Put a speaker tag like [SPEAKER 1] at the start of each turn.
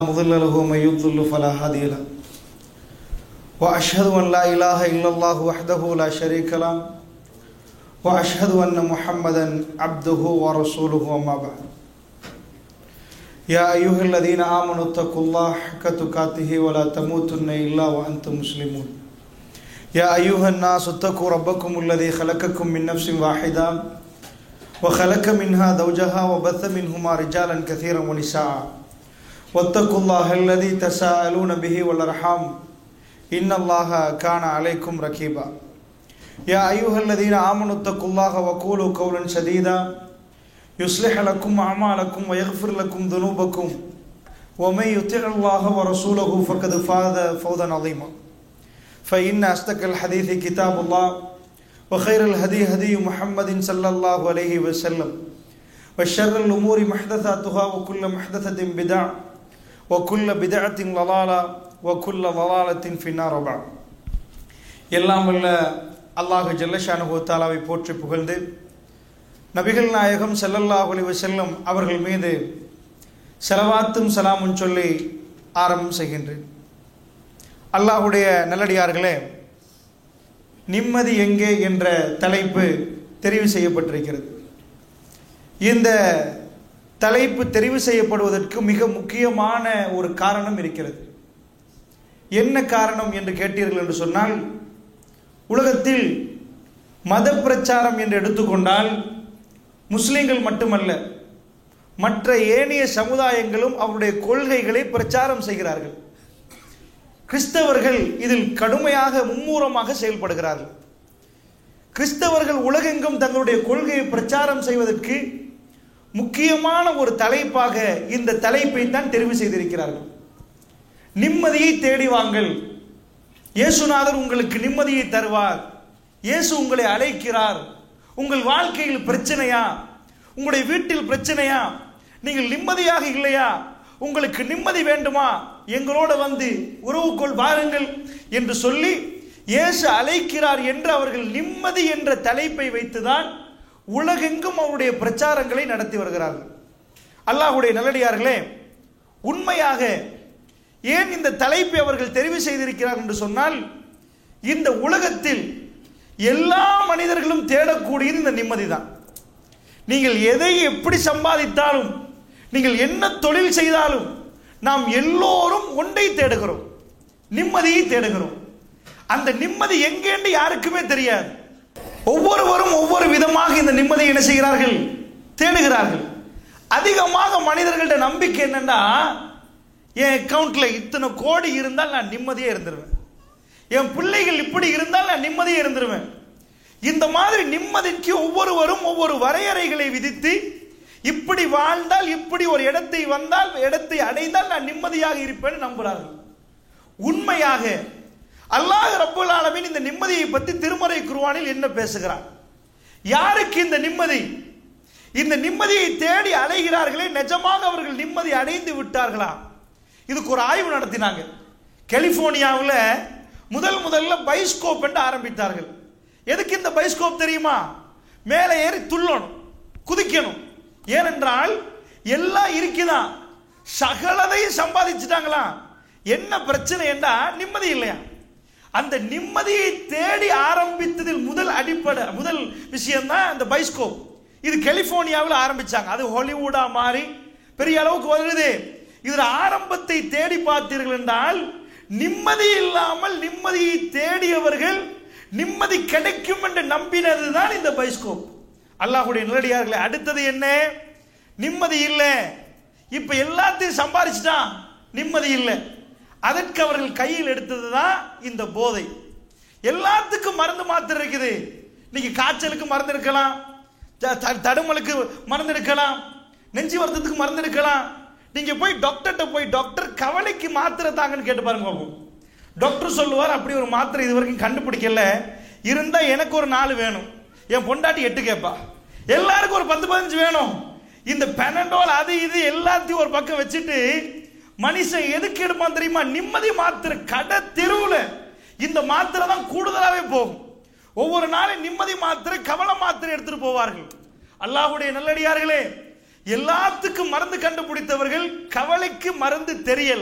[SPEAKER 1] مضل له ومن يضلل فلا هادي له واشهد ان لا اله الا الله وحده لا شريك له واشهد ان محمدا عبده ورسوله اما بعد يا ايها الذين امنوا اتقوا الله حق تقاته ولا تموتن الا وانتم مسلمون يا ايها الناس اتقوا ربكم الذي خلقكم من نفس واحده وخلق منها زوجها وبث منهما رجالا كثيرا ونساء واتقوا الله الذي تساءلون به والارحام ان الله كان عليكم رقيبا يا ايها الذين امنوا اتقوا الله وقولوا قولا سديدا يصلح لكم اعمالكم ويغفر لكم ذنوبكم ومن يطع الله ورسوله فقد فاز فوزا عظيما فان اصدق الحديث كتاب الله وخير الهدي هدي محمد صلى الله عليه وسلم وشر الأمور محدثاتها وكل محدثة بدع وكل بدعة ضلالة وكل ضلالة في النار بعد எல்லாம் வல்ல அல்லாஹ் ஜல்லஷானு தாலாவை போற்றி புகழ்ந்து நபிகள் நாயகம் ஸல்லல்லாஹு அலைஹி வஸல்லம் அவர்கள் மீது செலவாத்தும் சலாமும் சொல்லி ஆரம்பம் செய்கின்றேன் அல்லாஹுடைய நல்லடியார்களே நிம்மதி எங்கே என்ற தலைப்பு தெரிவு செய்யப்பட்டிருக்கிறது இந்த தலைப்பு தெரிவு செய்யப்படுவதற்கு மிக முக்கியமான ஒரு காரணம் இருக்கிறது என்ன காரணம் என்று கேட்டீர்கள் என்று சொன்னால் உலகத்தில் மத பிரச்சாரம் என்று எடுத்துக்கொண்டால் முஸ்லிம்கள் மட்டுமல்ல மற்ற ஏனைய சமுதாயங்களும் அவருடைய கொள்கைகளை பிரச்சாரம் செய்கிறார்கள் கிறிஸ்தவர்கள் இதில் கடுமையாக மும்மூரமாக செயல்படுகிறார்கள் கிறிஸ்தவர்கள் உலகெங்கும் தங்களுடைய கொள்கையை பிரச்சாரம் செய்வதற்கு முக்கியமான ஒரு தலைப்பாக இந்த தலைப்பை தான் தெரிவு செய்திருக்கிறார்கள் நிம்மதியை தேடி வாங்கள் இயேசுநாதர் உங்களுக்கு நிம்மதியை தருவார் இயேசு உங்களை அழைக்கிறார் உங்கள் வாழ்க்கையில் பிரச்சனையா உங்களுடைய வீட்டில் பிரச்சனையா நீங்கள் நிம்மதியாக இல்லையா உங்களுக்கு நிம்மதி வேண்டுமா எங்களோட வந்து உறவுக்குள் வாருங்கள் என்று சொல்லி இயேசு அழைக்கிறார் என்று அவர்கள் நிம்மதி என்ற தலைப்பை வைத்துதான் உலகெங்கும் அவருடைய பிரச்சாரங்களை நடத்தி வருகிறார்கள் அல்லாஹுடைய நல்லடியார்களே உண்மையாக ஏன் இந்த தலைப்பை அவர்கள் தெரிவு செய்திருக்கிறார் என்று சொன்னால் இந்த உலகத்தில் எல்லா மனிதர்களும் தேடக்கூடியது இந்த நிம்மதி தான் நீங்கள் எதை எப்படி சம்பாதித்தாலும் நீங்கள் என்ன தொழில் செய்தாலும் நாம் எல்லோரும் ஒன்றை தேடுகிறோம் நிம்மதியை தேடுகிறோம் அந்த நிம்மதி எங்கேன்னு யாருக்குமே தெரியாது ஒவ்வொருவரும் ஒவ்வொரு விதமாக இந்த நிம்மதியை என்ன செய்கிறார்கள் தேடுகிறார்கள் அதிகமாக மனிதர்கள்ட்ட நம்பிக்கை என்னன்னா என் அக்கௌண்ட்ல இத்தனை கோடி இருந்தால் நான் நிம்மதியே இருந்துருவேன் என் பிள்ளைகள் இப்படி இருந்தால் நான் நிம்மதியே இருந்துருவேன் இந்த மாதிரி நிம்மதிக்கு ஒவ்வொருவரும் ஒவ்வொரு வரையறைகளை விதித்து இப்படி வாழ்ந்தால் இப்படி ஒரு இடத்தை வந்தால் இடத்தை அடைந்தால் நான் நிம்மதியாக இருப்பேன் நம்புகிறார்கள் உண்மையாக அல்லாஹ் ரப்புல் ஆலமீன் இந்த நிம்மதியை பற்றி திருமறை குருவானில் என்ன பேசுகிறார் யாருக்கு இந்த நிம்மதி இந்த நிம்மதியை தேடி அலைகிறார்களே நிஜமாக அவர்கள் நிம்மதி அடைந்து விட்டார்களா இதுக்கு ஒரு ஆய்வு நடத்தினாங்க கலிபோர்னியாவில் முதல் முதல்ல பைஸ்கோப் என்று ஆரம்பித்தார்கள் எதுக்கு இந்த பைஸ்கோப் தெரியுமா மேலே ஏறி துள்ளணும் குதிக்கணும் ஏனென்றால் எல்லாம் இருக்குதான் சகலதையும் சம்பாதிச்சுட்டாங்களா என்ன பிரச்சனை என்றா நிம்மதி இல்லையா அந்த நிம்மதியை தேடி ஆரம்பித்ததில் முதல் அடிப்படை முதல் விஷயம் தான் இந்த பைஸ்கோப் இது கலிபோர்னியாவில் ஆரம்பிச்சாங்க அது ஹாலிவுடா மாறி பெரிய அளவுக்கு வருது இதில் ஆரம்பத்தை தேடி பார்த்தீர்கள் என்றால் நிம்மதி இல்லாமல் நிம்மதியை தேடியவர்கள் நிம்மதி கிடைக்கும் என்று நம்பினது தான் இந்த பைஸ்கோப் அல்லாஹுடைய நிலடியார்களே அடுத்தது என்ன நிம்மதி இல்லை இப்ப எல்லாத்தையும் சம்பாரிச்சுட்டான் நிம்மதி இல்லை அதற்கு அவர்கள் கையில் எடுத்தது தான் இந்த போதை எல்லாத்துக்கும் மருந்து மாத்திரை இருக்குது இன்னைக்கு காய்ச்சலுக்கு மருந்து இருக்கலாம் தடுமலுக்கு மருந்து இருக்கலாம் நெஞ்சு வருத்தத்துக்கு மருந்து இருக்கலாம் நீங்க போய் டாக்டர்கிட்ட போய் டாக்டர் கவலைக்கு மாத்திரை தாங்கன்னு கேட்டு பாருங்க பார்ப்போம் டாக்டர் சொல்லுவார் அப்படி ஒரு மாத்திரை இது வரைக்கும் கண்டுபிடிக்கல இருந்தா எனக்கு ஒரு நாலு வேணும் என் பொண்டாட்டி எட்டு கேட்பா எல்லாருக்கும் ஒரு பத்து பதினஞ்சு வேணும் இந்த பெனடோல் அது இது எல்லாத்தையும் ஒரு பக்கம் வச்சுட்டு மனுஷன் எதுக்கு எடுப்பான் தெரியுமா நிம்மதி மாத்திரை கடை தெருவில் இந்த மாத்திரை தான் கூடுதலாகவே போகும் ஒவ்வொரு நாளும் நிம்மதி மாத்திரை கவலை மாத்திரை எடுத்துட்டு போவார்கள் அல்லாஹுடைய நல்லடியார்களே எல்லாத்துக்கும் மருந்து கண்டுபிடித்தவர்கள் கவலைக்கு மருந்து தெரியல